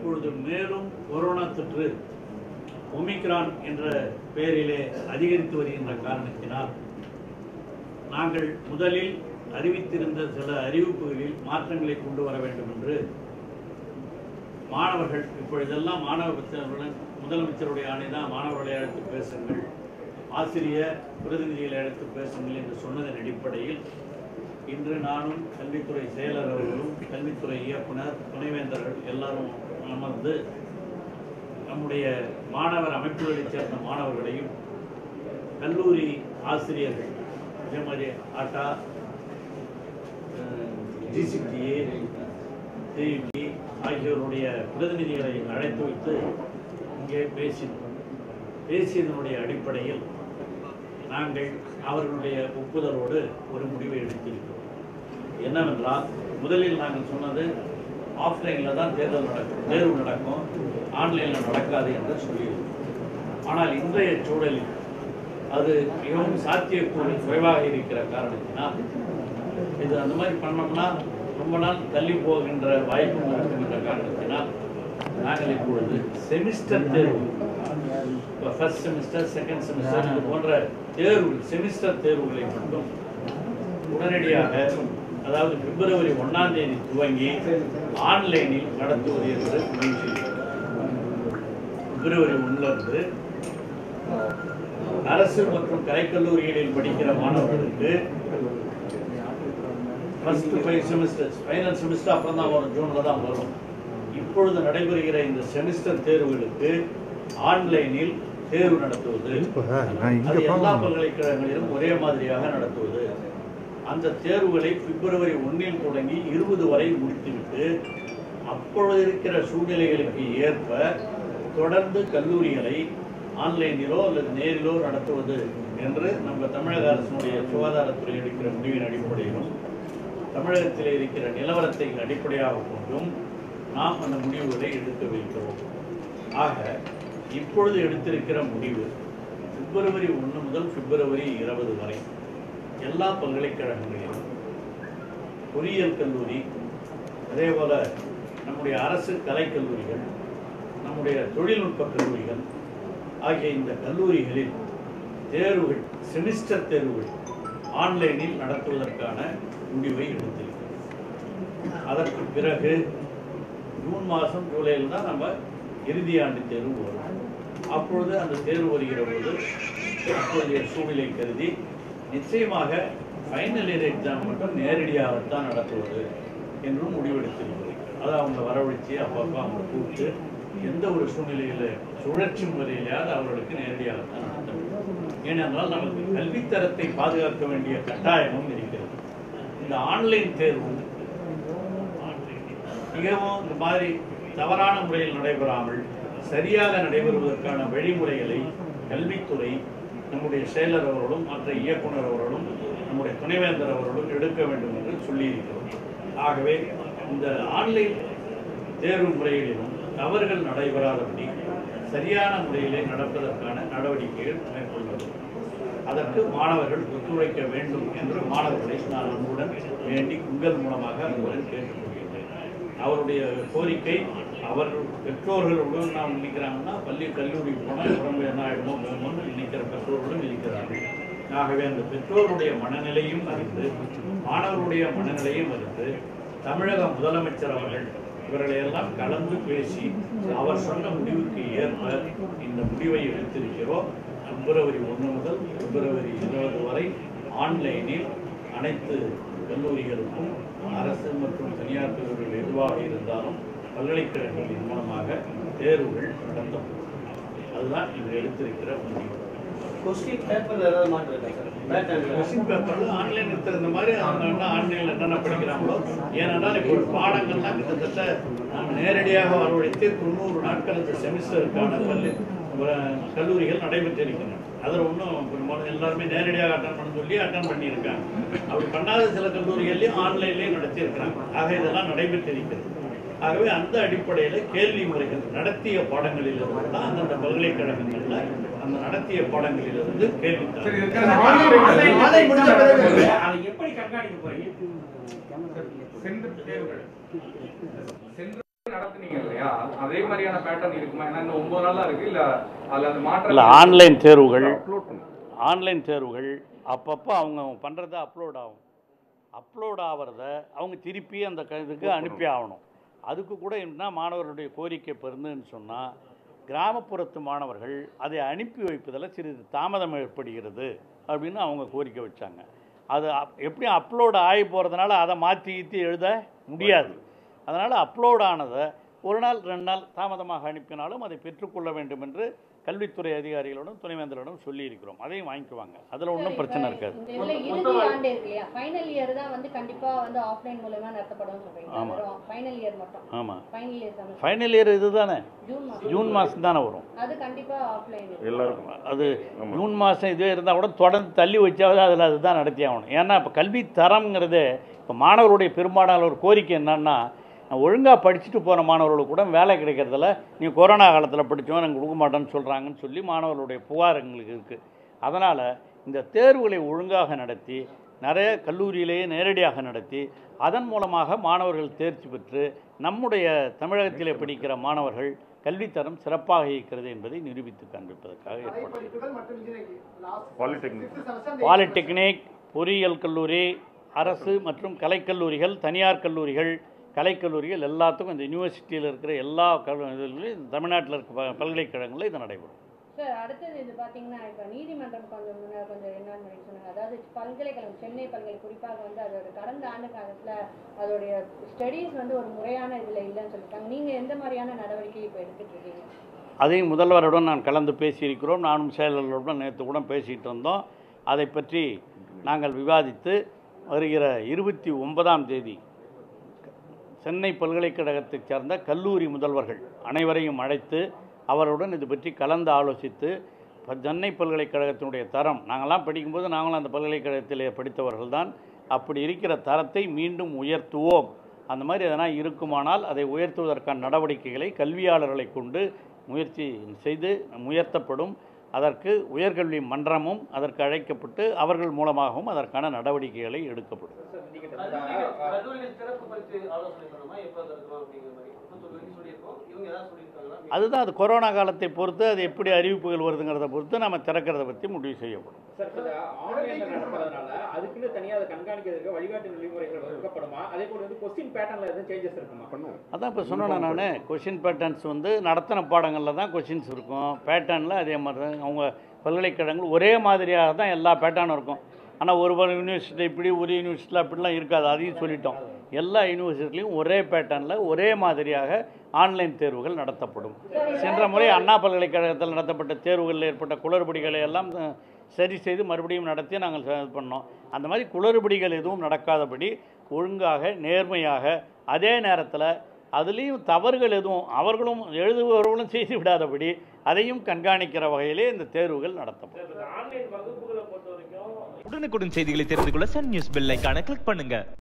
இப்பொழுது மேலும் கொரோனா தொற்று ஒமிக்ரான் என்ற பெயரிலே அதிகரித்து வருகின்ற காரணத்தினால் நாங்கள் முதலில் அறிவித்திருந்த சில அறிவிப்புகளில் மாற்றங்களை கொண்டு வர வேண்டும் என்று மாணவர்கள் இப்பொழுதெல்லாம் மாணவ பிரச்சனைகளுடன் முதலமைச்சருடைய ஆணைதான் மாணவர்களை அழைத்து பேசுங்கள் ஆசிரியர் பிரதிநிதிகளை அழைத்து பேசுங்கள் என்று சொன்னதன் அடிப்படையில் இன்று நானும் கல்வித்துறை செயலர் அவர்களும் கல்வித்துறை இயக்குனர் துணைவேந்தர்கள் எல்லாரும் அமர்ந்து நம்முடைய மாணவர் அமைப்புகளைச் சேர்ந்த மாணவர்களையும் கல்லூரி ஆசிரியர்கள் அதே மாதிரி ஆட்டா ஜிசிடிஏ டிஇடி ஆகியோருடைய பிரதிநிதிகளை அழைத்து வைத்து இங்கே பேசினோம் பேசியதனுடைய அடிப்படையில் நாங்கள் அவர்களுடைய ஒப்புதலோடு ஒரு முடிவை எடுத்திருக்கிறோம் என்னவென்றால் முதலில் நாங்கள் சொன்னது ஆஃப்லைனில் தான் தேர்தல் நடக்கும் தேர்வு நடக்கும் ஆன்லைனில் நடக்காது என்று சொல்லியிருந்தோம் ஆனால் இன்றைய சூழலில் அது மிகவும் சாத்தியக்கூறு குறைவாக இருக்கிற காரணத்தினால் இது அந்த மாதிரி பண்ணோம்னா ரொம்ப நாள் தள்ளி போகின்ற வாய்ப்பும் இருக்கும் என்ற காரணத்தினால் நாங்கள் இப்பொழுது செமிஸ்டர் தேர்வு இப்போ ஃபர்ஸ்ட் செமிஸ்டர் செகண்ட் செமிஸ்டர் இது போன்ற தேர்வு செமிஸ்டர் தேர்வுகளை மட்டும் உடனடியாக அதாவது பிப்ரவரி ஒன்றாம் தேதி துவங்கி ஆன்லைனில் நடத்துவது என்று முடிவு செய்தோம் பிப்ரவரி ஒன்றிலிருந்து அரசு மற்றும் கலைக்கல்லூரிகளில் படிக்கிற மாணவர்களுக்கு first five semesters final semester அப்புறம் தான் வரும் ஜூனில் தான் வரும் இப்பொழுது நடைபெறுகிற இந்த செமிஸ்டர் தேர்வுகளுக்கு ஆன்லைனில் தேர்வு நடத்துவது நான் இங்க அது எல்லா போகணும். பல்கலைக்கழகங்களிலும் ஒரே மாதிரியாக நடத்துவது அந்த தேர்வுகளை பிப்ரவரி ஒன்றில் தொடங்கி இருபது வரை முடித்துவிட்டு அப்பொழுது இருக்கிற சூழ்நிலைகளுக்கு ஏற்ப தொடர்ந்து கல்லூரிகளை ஆன்லைனிலோ அல்லது நேரிலோ நடத்துவது என்று நம்ம தமிழக அரசினுடைய சுகாதாரத்துறை எடுக்கிற முடிவின் அடிப்படையிலும் தமிழகத்தில் இருக்கிற நிலவரத்தை அடிப்படையாக கொண்டும் நாம் அந்த முடிவுகளை எடுக்கவிருக்கிறோம் ஆக இப்பொழுது எடுத்திருக்கிற முடிவு பிப்ரவரி ஒன்று முதல் பிப்ரவரி இருபது வரை எல்லா பல்கலைக்கழகங்களிலும் பொறியியல் கல்லூரி அதே போல நம்முடைய அரசு கலைக்கல்லூரிகள் நம்முடைய தொழில்நுட்ப கல்லூரிகள் ஆகிய இந்த கல்லூரிகளில் தேர்வுகள் செமிஸ்டர் தேர்வுகள் ஆன்லைனில் நடத்துவதற்கான முடிவை எடுத்திருக்கிறோம் அதற்கு பிறகு ஜூன் மாதம் ஜூலையில் தான் நம்ம இறுதி ஆண்டு தேர்வு வரும் அப்பொழுது அந்த தேர்வு வருகிற போது அப்போதைய சூழ்நிலை கருதி நிச்சயமாக ஃபைனல் இயர் எக்ஸாம் மட்டும் நேரடியாகத்தான் நடத்துவது என்றும் முடிவெடுத்திருக்கிறது அதை அவங்க வரவழைச்சு அப்பப்போ அவங்க கூப்பிட்டு எந்த ஒரு சூழ்நிலையில் சுழற்சி முறையிலாவது அவர்களுக்கு நேரடியாகத்தான் நடத்த வேண்டும் ஏனென்றால் நமக்கு கல்வித்தரத்தை பாதுகாக்க வேண்டிய கட்டாயமும் இருக்கிறது இந்த ஆன்லைன் தேர்வு மிகவும் இந்த மாதிரி தவறான முறையில் நடைபெறாமல் சரியாக நடைபெறுவதற்கான வழிமுறைகளை கல்வித்துறை நம்முடைய செயலர் அவர்களும் மற்ற இயக்குனர் அவர்களும் நம்முடைய துணைவேந்தர் அவர்களும் எடுக்க வேண்டும் என்று சொல்லியிருக்கிறோம் ஆகவே இந்த ஆன்லைன் தேர்வு முறைகளிலும் தவறுகள் நடைபெறாதபடி சரியான முறையிலே நடப்பதற்கான நடவடிக்கைகள் மேற்கொள்வது அதற்கு மாணவர்கள் ஒத்துழைக்க வேண்டும் என்று மாணவர்களை நான் அன்புடன் வேண்டி உங்கள் மூலமாக அன்புடன் கேட்டுக்கொள்கிறேன் அவருடைய கோரிக்கை அவர்கள் பெற்றோர்களுடன் நாம் நினைக்கிறாங்கன்னா பள்ளி கல்லூரி போனால் உடம்பு என்ன ஆயிடுமோ வேணும்னு நினைக்கிற பெற்றோர்களும் இருக்கிறார்கள் ஆகவே அந்த பெற்றோருடைய மனநிலையும் அறிந்து மாணவருடைய மனநிலையும் அறிந்து தமிழக முதலமைச்சர் அவர்கள் இவர்களை எல்லாம் கலந்து பேசி அவர் சொன்ன முடிவுக்கு ஏற்ப இந்த முடிவை எடுத்திருக்கிறோம் பிப்ரவரி ஒன்று முதல் பிப்ரவரி இருபது வரை ஆன்லைனில் அனைத்து கல்லூரிகளுக்கும் அரசு மற்றும் தனியார் கல்லூரிகள் எதுவாக இருந்தாலும் பல்கலைக்கழகங்களின் மூலமாக தேர்வுகள் நடத்தப்படும் அதுதான் இது எடுத்திருக்கிற முடிவு கொஸ்டின் பேப்பர்ல ஏதாவது மாற்றம் இருக்கா சார் பேட்டர்ன்ல கொஸ்டின் பேப்பர்ல ஆன்லைன் இருக்கிற மாதிரி அவங்க ஆன்லைன்ல என்னென்ன படிக்கிறாங்களோ ஏனென்றால் இப்போ பாடங்கள்லாம் கிட்டத்தட்ட நாம் நேரடியாக வரவழைத்து தொண்ணூறு நாட்கள் இந்த செமிஸ்டருக்கான பள்ளி அஹ், கல்லூரிகள் நடைபெற்றிருக்கின்றன அதில் ஒன்றும் பெரும்பாலும் எல்லாருமே நேரடியாக அட்டன் பண்ண சொல்லி அட்டன் பண்ணியிருக்காங்க அப்படி பண்ணாத சில கல்லூரிகள்லையும் ஆன்லைன்லேயும் நடத்தியிருக்கிறாங்க ஆக இதெல்லாம் நடைபெற்றிருக்கிறது ஆகவே அந்த அடிப்படையில் கேள்வி முறைகள் நடத்திய பாடங்களிலிருந்து தான் அந்தந்த பல்கலைக்கழகங்களில் அந்த நடத்திய பாடங்களிலிருந்து கேள்வி ஆன்லைன் முடிஞ்ச பிறகு அதை எப்படி கண்காணிக்க போறீங்க சென்று தேர்வுகள் சென்று நடத்துனீங்க இல்லையா அதே மாதிரியான பேட்டர்ன் இருக்குமா ஏன்னா இந்த ஒன்பது நாளா இருக்கு இல்ல அதுல அந்த மாற்றம் இல்லை ஆன்லைன் தேர்வுகள் அப்லோட் பண்ணு ஆன்லைன் தேர்வுகள் அப்பப்போ அவங்க பண்ணுறது அப்லோட் ஆகும் அப்லோட் ஆகிறத அவங்க திருப்பி அந்த க- இதுக்கு அனுப்பி ஆகணும் அதுக்கு கூட என்ன மாணவர்களுடைய கோரிக்கை பெருந்துன்னு சொன்னால் கிராமப்புறத்து மாணவர்கள் அதை அனுப்பி வைப்பதில் சிறிது தாமதம் ஏற்படுகிறது அப்படின்னு அவங்க கோரிக்கை வச்சாங்க அது அப்- எப்படியும் அப்லோட் ஆகி போகிறதுனால அதை மாற்றி கீத்தி எழுத முடியாது அதனால் அப்லோட் ஆனதை ஒரு நாள் ரெண்டு நாள் தாமதமாக அனுப்பினாலும் அதை பெற்றுக்கொள்ள வேண்டும் என்று கல்வித்துறை அதிகாரிகளோடும் துணைவேந்தரோடும் சொல்லியிருக்கிறோம் அதையும் வாங்கிக்குவாங்க அதில் ஒன்றும் பிரச்சனை இருக்காது இந்த இதுல இறுதி ஆண்டு இருக்கு இல்லையா ஃபைனல் இயர் தான் வந்து கண்டிப்பா வந்து ஆஃப்லைன் மூலமா நடத்தப்படும் சொல்றீங்க ஆமா. வெறும் ஃபைனல் இயர் மட்டும் ஆமாம் final year semester final year இது தானே ஜூன் மாசம் ஜூன் மாதம் தானே வரும் அது கண்டிப்பா ஆஃப்லைன் எல்லாருக்கும் அது ஆமா. ஜூன் மாதம் இதுவே இருந்தால் கூட தொடர்ந்து தள்ளி வச்சாவது அதில் அதுதான் நடத்தி ஆகணும் ஏன்னா இப்போ கல்வி தரம்ங்கிறது இப்போ மாணவர்களுடைய பெரும்பாலான ஒரு கோரிக்கை என்னன்னா நான் ஒழுங்காக படிச்சுட்டு போன மாணவர்களுக்கு கூட வேலை கிடைக்கிறதில்ல நீ கொரோனா காலத்தில் படித்தவன் எனக்கு கொடுக்க மாட்டேன்னு சொல்கிறாங்கன்னு சொல்லி மாணவர்களுடைய புகார் எங்களுக்கு இருக்குது அதனால் இந்த தேர்வுகளை ஒழுங்காக நடத்தி நிறைய கல்லூரியிலேயே நேரடியாக நடத்தி அதன் மூலமாக மாணவர்கள் தேர்ச்சி பெற்று நம்முடைய தமிழகத்திலே படிக்கிற மாணவர்கள் கல்வித்தரம் சிறப்பாக இருக்கிறது என்பதை நிரூபித்து காண்பிப்பதற்காக கலை ஏற்பட்டது படிப்புகள் மற்றும் engineering last Polytechnic. fifth semester அந்த பாலிடெக்னிக் பொறியியல் கல்லூரி அரசு மற்றும் கலைக்கல்லூரிகள் தனியார் கல்லூரிகள் கலைக்கல்லூரிகள் எல்லாத்துக்கும் இந்த யூனிவர்சிட்டியில் இருக்கிற எல்லா கல் இதுலையும் தமிழ்நாட்டில் இருக்க ப- பல்கலைக்கழகங்களில் இது நடைபெறும் சார் அடுத்தது இது பாத்தீங்கன்னா இப்ப நீதிமன்றம் கொஞ்சம் முன்ன கொஞ்சம் என்னன்னு சொன்னாங்க அதாவது பல்கலைக்கழகம் சென்னை பல்கலை குறிப்பாக வந்து அதோட கடந்த ஆண்டு காலத்துல அதோடைய ஸ்டடீஸ் வந்து ஒரு முறையான இதுல இல்லைன்னு சொல்லிட்டாங்க நீங்க எந்த மாதிரியான நடவடிக்கை இப்ப எடுத்துட்டு இருக்கீங்க அதையும் முதல்வருடன் நான் கலந்து பேசியிருக்கிறோம் நானும் செயலர்களுடன் நேற்று கூட பேசிகிட்டு இருந்தோம் அதை பற்றி நாங்கள் விவாதித்து வருகிற இருபத்தி ஒன்பதாம் தேதி சென்னை பல்கலைக்கழகத்தைச் சேர்ந்த கல்லூரி முதல்வர்கள் அனைவரையும் அழைத்து அவருடன் இது பற்றி கலந்து ஆலோசித்து இப்ப சென்னை பல்கலைக்கழகத்தினுடைய தரம் நாங்களாம் படிக்கும்போது நாங்களும் அந்த பல்கலைக்கழகத்திலே படித்தவர்கள் தான் அப்படி இருக்கிற தரத்தை மீண்டும் உயர்த்துவோம் அந்த மாதிரி எதனா இருக்குமானால் அதை உயர்த்துவதற்கான நடவடிக்கைகளை கல்வியாளர்களை கொண்டு முயற்சி செய்து உயர்த்தப்படும் அதற்கு உயர்கல்வி மன்றமும் அதற்கு அழைக்கப்பட்டு அவர்கள் மூலமாகவும் அதற்கான நடவடிக்கைகளை எடுக்கப்படும் கல்லூரிகள் சிறப்பு பரிசு ஆலோசனை பண்ணுமா எப்ப அது இருக்கணும் அப்படிங்கிற மாதிரி முப்பத்தொரு வரைக்கும் சொல்லியிருக்கோம் இவங்க ஏதாவது சொல்லியிருக்காங்களா அதுதான் அது கொரோனா காலத்தை பொறுத்து அது எப்படி அறிவிப்புகள் வருதுங்கிறத பொறுத்து நம்ம திறக்கிறத பற்றி முடிவு செய்யப்படும் சார் இப்ப ஆன்லைன்ல நடக்கிறதுனால அதுக்குன்னு தனியா அதை கண்காணிக்கிறதுக்கு வழிகாட்டு நெறிமுறைகள் வகுக்கப்படுமா அதே போல வந்து கொஸ்டின் பேட்டர்ன்ல எதுவும் சேஞ்சஸ் இருக்குமா பண்ணுவோம் அதான் இப்போ சொன்னேன் நான் கொஷின் பேட்டர்ன்ஸ் வந்து நடத்தின பாடங்களில் தான் கொஷின்ஸ் இருக்கும் பேட்டர்னில் அதே மாதிரி தான் அவங்க பல்கலைக்கழகங்கள் ஒரே மாதிரியாக தான் எல்லா பேட்டர்னும் இருக்கும் ஆனால் ஒரு ஒரு யூனிவர்சிட்டி இப்படி ஒரு யூனிவர்சிட்டியில் அப்படிலாம் இருக்காது அதையும் சொல்லிட்டோம் எல்லா யூனிவர்சிட்டிலையும் ஒரே பேட்டர்னில் ஒரே மாதிரியாக ஆன்லைன் தேர்வுகள் நடத்தப்படும் சென்ற முறை அண்ணா பல்கலைக்கழகத்தில் நடத்தப்பட்ட தேர்வுகளில் ஏற்பட்ட குளறுபடிகளை எல்லாம் அஹ், சரி செய்து மறுபடியும் நடத்தி நாங்கள் ச- இது பண்ணோம் அந்த மாதிரி குளறுபடிகள் எதுவும் நடக்காதபடி ஒழுங்காக நேர்மையாக அதே நேரத்தில் அதுலேயும் தவறுகள் எதுவும் அவர்களும் எழுதுபவர்களும் செய்து விடாதபடி அதையும் கண்காணிக்கிற வகையிலே இந்த தேர்வுகள் நடத்தப்படும் ஆன்லைன் வகுப்புகளை பொறுத்த வரைக்கும் உடனுக்குடன் செய்திகளை தெரிந்து கொள்ள சன் நியூஸ் பெல் ஐகானை கிளிக் பண்ணுங்க